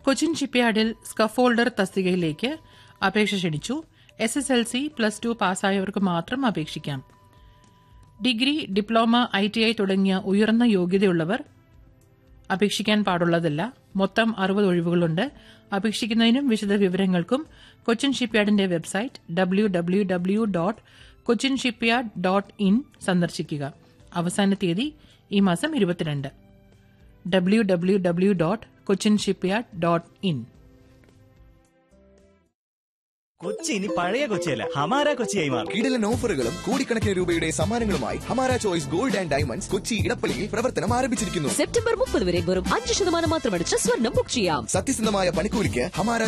Cochin ഷിപ്പ്യാർഡിൽ scaffolder തസ്തികയിലേക്ക് അപേക്ഷ ക്ഷണിച്ചു S S L C plus two പാസ്സായവർക്ക് മാത്രം അപേക്ഷിക്കാം degree diploma I T I തുടങ്ങിയ ഉയർന്ന യോഗ്യതയുള്ളവർ അപേക്ഷിക്കാൻ പാടുള്ളതല്ല മൊത്തം അറുപത് ഒഴിവുകളുണ്ട് അപേക്ഷിക്കുന്നതിനും വിശദ വിവരങ്ങൾക്കും കൊച്ചിൻ ഷിപ്പ്യാർഡിന്റെ website W W W dot Cochin shipyard dot in സന്ദർശിക്കുക അവസാന തീയതി ഈ മാസം ഇരുപത്തിരണ്ട് W W W dot Cochin shipyard dot in Kochi ഇനി പഴയ കൊച്ചിയല്ല ഹമാര കൊച്ചിയായി മാറും കിടിലൻ ഓഫറുകളും കോടിക്കണക്കിന് രൂപയുടെ സമ്മാനങ്ങളുമായി Hamara Choice Gold and Diamonds Kochi ഇടപ്പള്ളിയിൽ പ്രവർത്തനം ആരംഭിച്ചിരിക്കുന്നു സെപ്റ്റംബർ മുപ്പത് വരെ വെറും അഞ്ച് ശതമാനം മാത്രം അടിച്ച് സ്വർണം ബുക്ക് ചെയ്യാം സത്യസന്ധമായ പണിക്കൂലിക്ക് ഹമാര